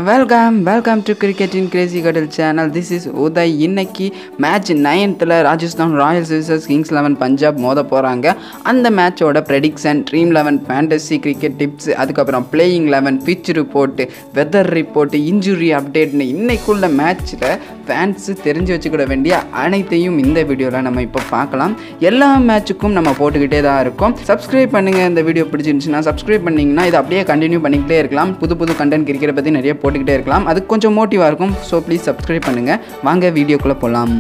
welcome welcome to cricket in crazy கடல் channel this is Uday இன்னைக்கு match நைன்த்தில் Rajasthan royals vs kings eleven Punjab மோத போகிறாங்க அந்த மேட்சோட prediction dream eleven fantasy cricket tips அதுக்கப்புறம் playing eleven pitch report weather report injury அப்டேட்னு இன்னைக்குள்ள மேட்ச்சில் ஃபேன்ஸு தெரிஞ்சு வச்சுக்கிட வேண்டிய அனைத்தையும் இந்த வீடியோவில் நம்ம இப்போ பார்க்கலாம் எல்லா மேட்சுக்கும் நம்ம போட்டுக்கிட்டே தான் இருக்கோம் சப்ஸ்கிரைப் பண்ணுங்கள் இந்த வீடியோ பிடிச்சிருந்துச்சுன்னா சப்ஸ்கிரைப் பண்ணிங்கன்னா இதை அப்படியே கண்டினியூ பண்ணிக்கிட்டே இருக்கலாம் புது புது கண்டென்ட் கிரிக்கெட்டை பற்றி நிறைய போட்டுக்கிட்டே இருக்கலாம் அது கொஞ்சம் மோட்டிவாக இருக்கும் ஸோ ப்ளீஸ் சப்ஸ்கிரைப் பண்ணுங்கள் வாங்க வீடியோக்குள்ளே போகலாம்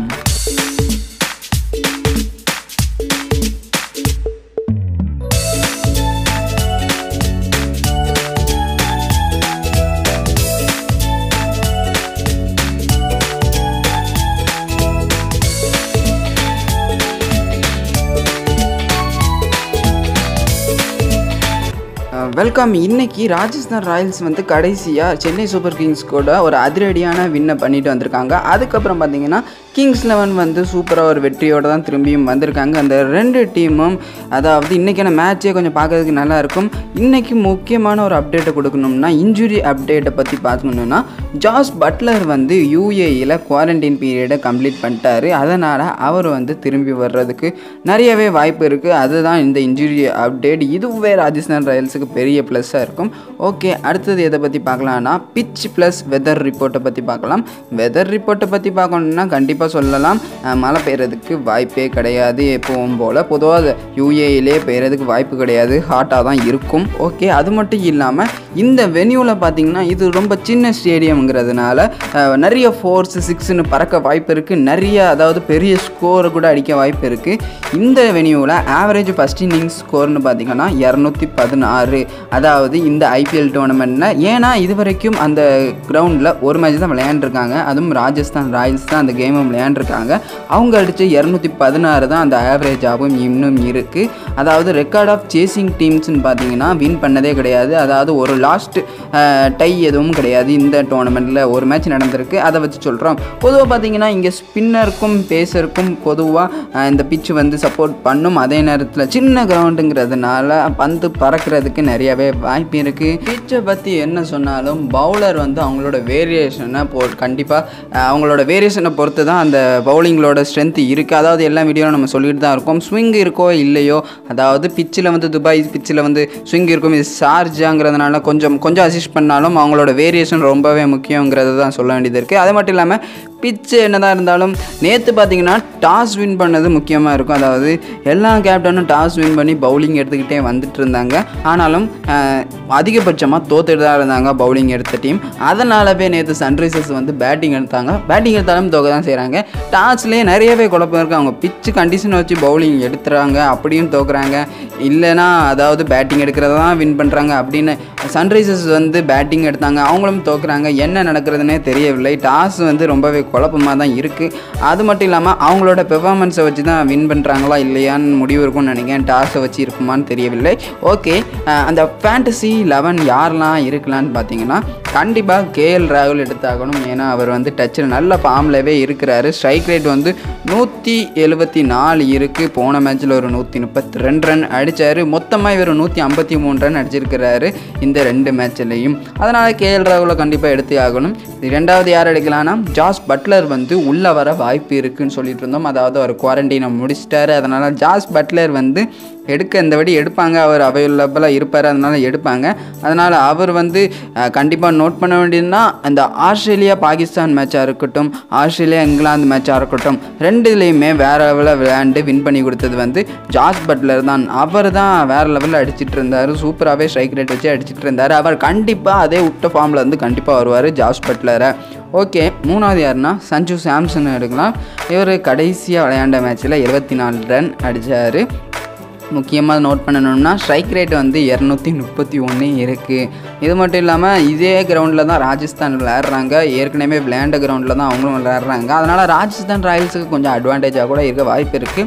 வெல்கம் இன்னைக்கு ராஜஸ்தான் ராயல்ஸ் வந்து கடைசியாக சென்னை சூப்பர் கிங்ஸ் கூட ஒரு அதிரடியான வின்னை பண்ணிட்டு வந்திருக்காங்க அதுக்கப்புறம் பார்த்தீங்கன்னா கிங்ஸ் லெவன் வந்து சூப்பராக ஒரு வெற்றியோடு தான் திரும்பியும் வந்திருக்காங்க அந்த ரெண்டு டீமும் அதாவது இன்றைக்கான மேட்சே கொஞ்சம் பார்க்கறதுக்கு நல்லா இருக்கும் இன்றைக்கி முக்கியமான ஒரு அப்டேட்டை கொடுக்கணும்னா இன்ஜுரி அப்டேட்டை பற்றி பார்க்கணுன்னா ஜாஸ் பட்லர் வந்து யூஏஇயில் குவாரண்டைன் பீரியடை கம்ப்ளீட் பண்ணிட்டாரு அதனால் அவர் வந்து திரும்பி வர்றதுக்கு நிறையவே வாய்ப்பு இருக்குது அதுதான் இந்த இன்ஜுரி அப்டேட் இதுவே ராஜஸ்தான் ராயல்ஸுக்கு பெரிய ப்ளஸ்ஸாக இருக்கும் ஓகே அடுத்தது எதை பற்றி பார்க்கலாம்னா பிச் ப்ளஸ் வெதர் ரிப்போர்ட்டை பற்றி பார்க்கலாம் வெதர் ரிப்போர்ட்டை பற்றி பார்க்கணுன்னா கண்டிப்பாக சொல்லலாம் அஹ், மழை பெய்யறதுக்கு வாய்ப்பே கிடையாது எப்பவும் போல் பொதுவாக யூஏயிலே பெய்யறதுக்கு வாய்ப்பு கிடையாது ஹாட்டாக தான் இருக்கும் ஓகே அது மட்டும் இல்லாமல் இந்த வென்யூவில் பார்த்தீங்கன்னா இது ரொம்ப சின்ன ஸ்டேடியம்ங்கிறதுனால அஹ், நிறைய ஃபோர்ஸ் சிக்ஸ்னு பறக்க வாய்ப்பு இருக்குது நிறைய அதாவது பெரிய ஸ்கோரை கூட அடிக்க வாய்ப்பு இருக்குது இந்த வென்யூவில் ஆவரேஜ் ஃபஸ்ட் இன்னிங்ஸ் ஸ்கோர்னு பார்த்தீங்கன்னா இரநூத்தி பதினாறு அதாவது இந்த ஐபிஎல் டோர்னமெண்ட்டில் ஏன்னா இது வரைக்கும் அந்த கிரவுண்டில் ஒரு மேட்ச் தான் விளையாண்டுருக்காங்க அதுவும் ராஜஸ்தான் ராயல்ஸ் தான் அந்த கேமும் விளையாண்டுருக்காங்க அவங்க அடித்த இரநூத்தி பதினாறு தான் அந்த ஆவரேஜாகவும் இன்னும் இருக்குது அதாவது ரெக்கார்ட் ஆஃப் சேசிங் டீம்ஸ்னு பார்த்தீங்கன்னா வின் பண்ணதே கிடையாது அதாவது ஒரு லாஸ்ட் டை எதுவும் கிடையாது இந்த டோர்னமெண்ட்டில் ஒரு மேட்ச் நடந்திருக்கு அதை வச்சு சொல்கிறோம் பொதுவாக பார்த்தீங்கன்னா இங்கே ஸ்பின்னருக்கும் பேசருக்கும் பொதுவாக இந்த பிச்சு வந்து சப்போர்ட் பண்ணும் அதே நேரத்தில் சின்ன கிரவுண்டுங்கிறதுனால பந்து பறக்கிறதுக்கு நிறையவே வாய்ப்பு இருக்குது பிச்சை பற்றி என்ன சொன்னாலும் பவுலர் வந்து அவங்களோட வேரியேஷனை போ கண்டிப்பாக அவங்களோட வேரியேஷனை பொறுத்து தான் அந்த பவுலிங்களோட ஸ்ட்ரென்த் இருக்குது அதாவது எல்லா வீடியோவும் நம்ம சொல்லிட்டு தான் இருக்கோம் ஸ்விங் இருக்கோ இல்லையோ அதாவது பிச்சில் வந்து துபாய் பிச்சில் வந்து ஸ்விங் இருக்கும் இது ஷார்ஜாங்கிறதுனால கொஞ்சம் கொஞ்சம் அசிஸ்ட் பண்ணாலும் அவங்களோட வேரியேஷன் ரொம்பவே முக்கியங்கிறது தான் சொல்ல வேண்டியது இருக்குது அது மட்டும் இல்லாமல் பிச்சு என்னதான் இருந்தாலும் நேற்று பார்த்தீங்கன்னா டாஸ் வின் பண்ணது முக்கியமாக இருக்கும் அதாவது எல்லா கேப்டனும் டாஸ் வின் பண்ணி பவுலிங் எடுத்துக்கிட்டே வந்துட்டு இருந்தாங்க ஆனாலும் அஹ், அதிகபட்சமாக தோத்துட்டு தான் இருந்தாங்க பவுலிங் எடுத்த டீம் அதனாலவே நேற்று சன்ரைசர்ஸ் வந்து பேட்டிங் எடுத்தாங்க பேட்டிங் எடுத்தாலும் தோக்க தான் செய்கிறாங்க டாஸ்லேயே நிறையவே குழப்பம் இருக்குது அவங்க பிச்சு கண்டிஷன் வச்சு பவுலிங் எடுத்துறாங்க அப்படியும் தோக்குறாங்க இல்லைனா அதாவது பேட்டிங் எடுக்கிறத தான் வின் பண்ணுறாங்க அப்படின்னு சன்ரைசர்ஸ் வந்து பேட்டிங் எடுத்தாங்க அவங்களும் தோக்குறாங்க என்ன நடக்கிறதுனே தெரியவில்லை டாஸ் வந்து ரொம்பவே குழப்பமாக தான் இருக்குது அது மட்டும் இல்லாமல் அவங்களோட பெர்ஃபார்மன்ஸை வச்சு தான் வின் பண்ணுறாங்களா இல்லையான்னு முடிவு இருக்கும்னு நினைக்கிறேன் டாஸை வச்சு இருக்குமான்னு தெரியவில்லை ஓகே அந்த ஃபேண்டசி லெவன் யாரெல்லாம் இருக்கலான்னு பார்த்தீங்கன்னா கண்டிப்பாக கேஎல் ராகுல் எடுத்தாகணும் ஏன்னா அவர் வந்து டச்சில் நல்ல ஃபார்ம்லவே இருக்கிறாரு ஸ்ட்ரைக் ரேட் வந்து நூற்றி எழுபத்தி நாலு இருக்குது போன மேட்ச்சில் ஒரு நூற்றி முப்பத்தி ரெண்டு ரன் அடித்தார் மொத்தமாக இவர் நூற்றி ஐம்பத்தி மூணு ரன் அடிச்சிருக்கிறாரு இந்த ரெண்டு மேட்ச்லேயும் அதனால் கேஎல் ராகுலை கண்டிப்பாக எடுத்தே ஆகணும் ரெண்டாவது யார் எடுக்கலாம்னா ஜாஸ் பட்லர் வந்து உள்ளே வர வாய்ப்பு இருக்குன்னு சொல்லிட்டு இருந்தோம் அதாவது அவர் குவாரண்டைனை முடிச்சிட்டாரு அதனால் ஜாஸ் பட்லர் வந்து எடுக்க இந்த வாட்டி எடுப்பாங்க அவர் அவைலபிளாக இருப்பார் அதனால் எடுப்பாங்க அதனால் அவர் வந்து கண்டிப்பாக நோட் பண்ண வேண்டியதுன்னா அந்த ஆஸ்திரேலியா பாகிஸ்தான் மேட்சாக இருக்கட்டும் ஆஸ்திரேலியா இங்கிலாந்து மேட்சாக இருக்கட்டும் ரெண்டுலேயுமே வேறு லெவலில் விளையாண்டு வின் பண்ணி கொடுத்தது வந்து ஜாஸ் பட்லர் தான் அவர் தான் வேறு லெவலில் அடிச்சிட்டு இருந்தார் சூப்பராகவே ஸ்ட்ரைக் ரேட் வச்சு அடிச்சிட்டு இருந்தார் அவர் கண்டிப்பாக அதே விட்ட ஃபார்மில் வந்து கண்டிப்பாக வருவார் ஜாஸ் பட்லரை ஓகே மூணாவது யாருன்னா சஞ்சு சாம்சன் எடுக்கலாம் இவர் கடைசியாக விளையாண்ட மேட்ச்சில் எழுபத்தி நாலு ரன் அடித்தார் முக்கியமாக நோட் பண்ணணும்னா ஸ்ட்ரைக் ரேட் வந்து இரநூத்தி முப்பத்தி ஒன்று இருக்குது இது மட்டும் இல்லாமல் இதே கிரவுண்டில் தான் ராஜஸ்தான் விளையாடுறாங்க ஏற்கனவே விளையாண்ட கிரவுண்டில் தான் அவங்களும் விளையாடுறாங்க அதனால் ராஜஸ்தான் ராயல்ஸுக்கு கொஞ்சம் அட்வான்டேஜாக கூட இருக்க வாய்ப்பு இருக்குது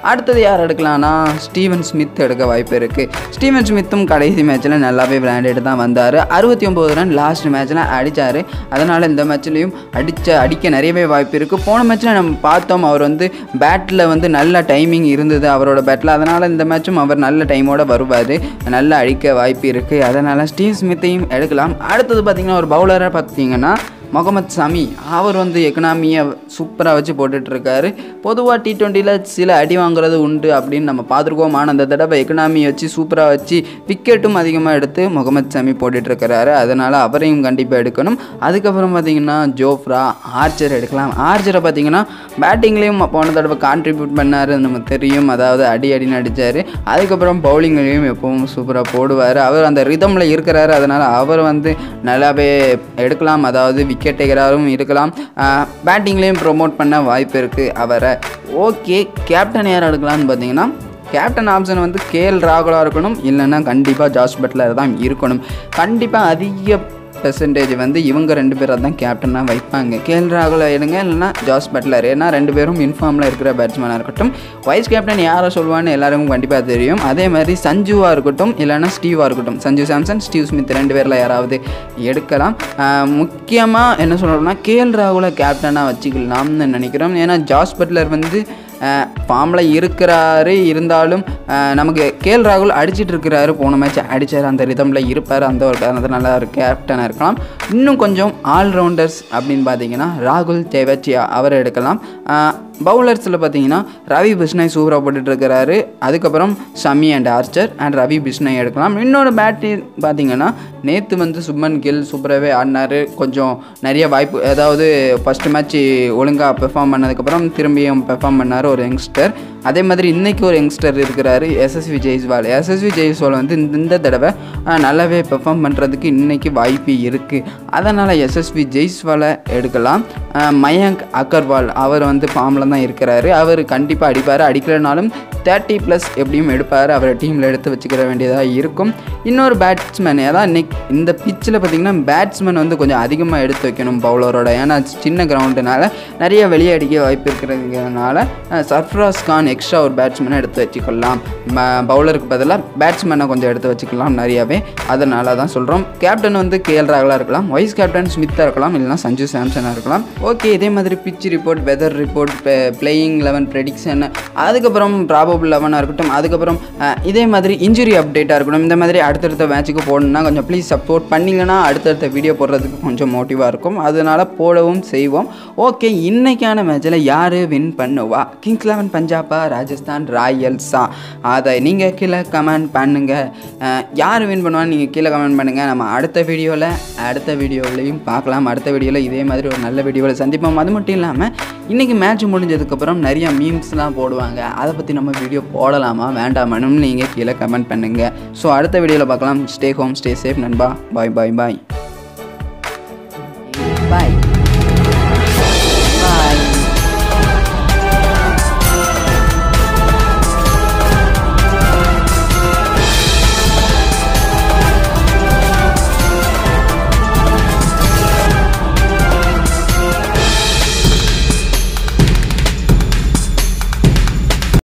அடுத்தது யார் எடுக்கலாம்னா ஸ்டீவன் ஸ்மித் எடுக்க வாய்ப்பு இருக்குது ஸ்டீவன் ஸ்மித்தும் கடைசி மேட்ச்சில் நல்லாவே விளையாண்டுட்டு தான் வந்தார் அறுபத்தி ஒம்பது ரன் லாஸ்ட் மேட்ச்சில் அடித்தார் அதனால் இந்த மேட்ச்லேயும் அடித்த அடிக்க நிறையவே வாய்ப்பு இருக்குது போன மேட்ச்சில் நம்ம பார்த்தோம் அவர் வந்து பேட்டில் வந்து நல்ல டைமிங் இருந்தது அவரோட பேட்டில் அதனால் இந்த மேட்சும் அவர் நல்ல டைமோட வருவார் நல்லா அடிக்க வாய்ப்பு இருக்குது அதனால் ஸ்டீவ் ஸ்மித்தையும் எடுக்கலாம் அடுத்தது பார்த்திங்கன்னா ஒரு பவுலரை பார்த்தீங்கன்னா முகமது சமி அவர் வந்து எக்கனாமியை சூப்பராக வச்சு போட்டுட்ருக்காரு பொதுவாக டி ட்வெண்ட்டியில் சில அடி வாங்குறது உண்டு அப்படின்னு நம்ம பார்த்துருக்கோம் ஆனால் அந்த தடவை எக்கனாமியை வச்சு சூப்பராக வச்சு விக்கெட்டும் அதிகமாக எடுத்து முகமது சமி போட்டுட்ருக்கிறாரு அதனால் அவரையும் கண்டிப்பாக எடுக்கணும் அதுக்கப்புறம் பார்த்திங்கன்னா ஜோஃப்ரா ஆர்ச்சர் எடுக்கலாம் ஆர்ச்சரை பார்த்திங்கன்னா பேட்டிங்லேயும் போன தடவை கான்ட்ரிபியூட் பண்ணார் நம்ம தெரியும் அதாவது அடி அடின்னு அடித்தார் அதுக்கப்புறம் பவுலிங்லேயும் எப்பவும் சூப்பராக போடுவார் அவர் அந்த ரிதமில் இருக்கிறாரு அதனால் அவர் வந்து நல்லாவே எடுக்கலாம் அதாவது விக்கெட் டேக்கராகவும் இருக்கலாம் பேட்டிங்லேயும் ப்ரொமோட் பண்ண வாய்ப்பு இருக்குது அவரை ஓகே கேப்டன் யார் எடுக்கலாம்னு பார்த்தீங்கன்னா கேப்டன் ஆப்ஷன் வந்து கேஎல் ராகுலாக இருக்கணும் இல்லைன்னா கண்டிப்பாக ஜாஸ் பட்லர் தான் இருக்கணும் கண்டிப்பாக அதிக பெர்சன்டேஜ் வந்து இவங்க ரெண்டு பேரை தான் கேப்டனாக வைப்பாங்க கேஎல் ராகுல எடுங்க இல்லைன்னா ஜாஸ் பட்லர் ஏன்னா ரெண்டு பேரும் இன்ஃபார்மில் இருக்கிற பேட்ஸ்மேனாக இருக்கட்டும் வைஸ் கேப்டன் யாரை சொல்லுவான்னு எல்லாருக்கும் கண்டிப்பாக தெரியும் அதே மாதிரி சஞ்சுவாக இருக்கட்டும் இல்லைன்னா ஸ்டீவாக இருக்கட்டும் சஞ்சு சாம்சன் ஸ்டீவ் ஸ்மித் ரெண்டு பேரில் யாராவது எடுக்கலாம் முக்கியமாக என்ன சொல்லணும்னா கேஎல் ராகுலை கேப்டனாக வச்சுக்கலாம்னு நினைக்கிறோம் ஏன்னா ஜாஸ் பட்லர் வந்து ஃபார்மில் இருக்கிறாரு இருந்தாலும் நமக்கு கேஎல் ராகுல் அடிச்சிட்டு இருக்கிறாரு போன மேட்ச் அடித்தார் அந்த ரிதமில் இருப்பார் அந்த ஒரு காரணத்தினால அவர் கேப்டனாக இருக்கலாம் இன்னும் கொஞ்சம் ஆல்ரவுண்டர்ஸ் அப்படின்னு பார்த்தீங்கன்னா ராகுல் தேவச்சியா அவர் எடுக்கலாம் பவுலர்ஸில் பார்த்தீங்கன்னா ரவி பிஷ்ணாய் சூப்பராக போட்டுட்ருக்கிறாரு அதுக்கப்புறம் Shami and Archer and Ravi Bishnoi எடுக்கலாம் இன்னொரு பேட்டி பார்த்தீங்கன்னா நேற்று வந்து சுப்மன் கில் சூப்பராகவே ஆடினார் கொஞ்சம் நிறைய வாய்ப்பு அதாவது ஃபஸ்ட்டு மேட்ச் ஒழுங்காக பெர்ஃபார்ம் பண்ணதுக்கப்புறம் திரும்பியும் பெர்ஃபார்ம் பண்ணார் ஒரு யங்ஸ்டர் அதே மாதிரி இன்றைக்கி ஒரு யங்ஸ்டர் இருக்கிறாரு எஸ்எஸ்வி ஜெய்ஸ்வால் எஸ்எஸ்வி ஜெய்ஸ்வால் வந்து இந்த இந்த தடவை நல்லாவே பெர்ஃபார்ம் பண்ணுறதுக்கு இன்றைக்கி வாய்ப்பு இருக்குது அதனால் எஸ்எஸ்வி ஜெய்ஸ்வாலை எடுக்கலாம் மயங்க் அகர்வால் அவர் வந்து ஃபார்மில் தான் இருக்கிறாரு அவர் கண்டிப்பாக அடிப்பார் அடிக்கலைனாலும் தேர்ட்டி ப்ளஸ் எப்படியும் எடுப்பார் அவரை டீமில் எடுத்து வச்சுக்கிற வேண்டியதாக இருக்கும் இன்னொரு பேட்ஸ்மேன் அதான் இன்னைக்கு இந்த பிச்சில் பார்த்திங்கன்னா பேட்ஸ்மேன் வந்து கொஞ்சம் அதிகமாக எடுத்து வைக்கணும் பவுலரோட ஏன்னா சின்ன கிரவுண்டுனால நிறைய வெளியே அடிக்க வாய்ப்பு இருக்கிறதுனால சர்ஃப்ராஸ் கான் எக்ஸ்ட்ரா ஒரு பேட்ஸ்மேனை எடுத்து வச்சுக்கலாம் பவுலருக்கு பதிலாக பேட்ஸ்மேனை கொஞ்சம் எடுத்து வச்சுக்கலாம் நிறையாவே அதனால தான் சொல்கிறோம் கேப்டன் வந்து கேஎல் ராகுலாக இருக்கலாம் வைஸ் கேப்டன் ஸ்மித்தாக இருக்கலாம் இல்லைனா சஞ்சு சாம்சனாக இருக்கலாம் ஓகே இதே மாதிரி pitch report weather report playing eleven prediction அதுக்கப்புறம் ப்ராபபிள் லெவனாக இருக்கட்டும் அதுக்கப்புறம் இதே மாதிரி இன்ஜுரி அப்டேட்டாக இருக்கட்டும் இந்த மாதிரி அடுத்தடுத்த மேட்ச்சுக்கு போடணும்னா கொஞ்சம் ப்ளீஸ் சப்போர்ட் பண்ணிங்கன்னா அடுத்தடுத்த வீடியோ போடுறதுக்கு கொஞ்சம் மோட்டிவாக இருக்கும் அதனால் போடவும் செய்வோம் ஓகே இன்றைக்கான மேட்ச்சில் யார் வின் பண்ணுவா கிங்ஸ் லெவன் பஞ்சாபா ராஜஸ்தான் ராயல்ஸா அதை நீங்கள் கீழே கமெண்ட் பண்ணுங்கள் யார் வின் பண்ணுவான்னு நீங்கள் கீழே கமெண்ட் பண்ணுங்கள் நம்ம அடுத்த வீடியோவில் அடுத்த வீடியோவிலையும் பார்க்கலாம் அடுத்த வீடியோவில் இதே மாதிரி ஒரு நல்ல வீடியோவில் சந்திப்போம் அது மட்டும் இல்லாமல் இன்றைக்கி மேட்ச் முடிஞ்சதுக்கப்புறம் நிறைய மீம்ஸ்லாம் போடுவாங்க அதை பற்றி நம்ம வீடியோ போடலாமா வேண்டாமான்னு நீங்கள் கீழே கமெண்ட் பண்ணுங்கள் ஸோ அடுத்த வீடியோவில் பார்க்கலாம் ஸ்டே ஹோம் ஸ்டே சேஃப் நண்பா பாய் பாய் பாய் பாய்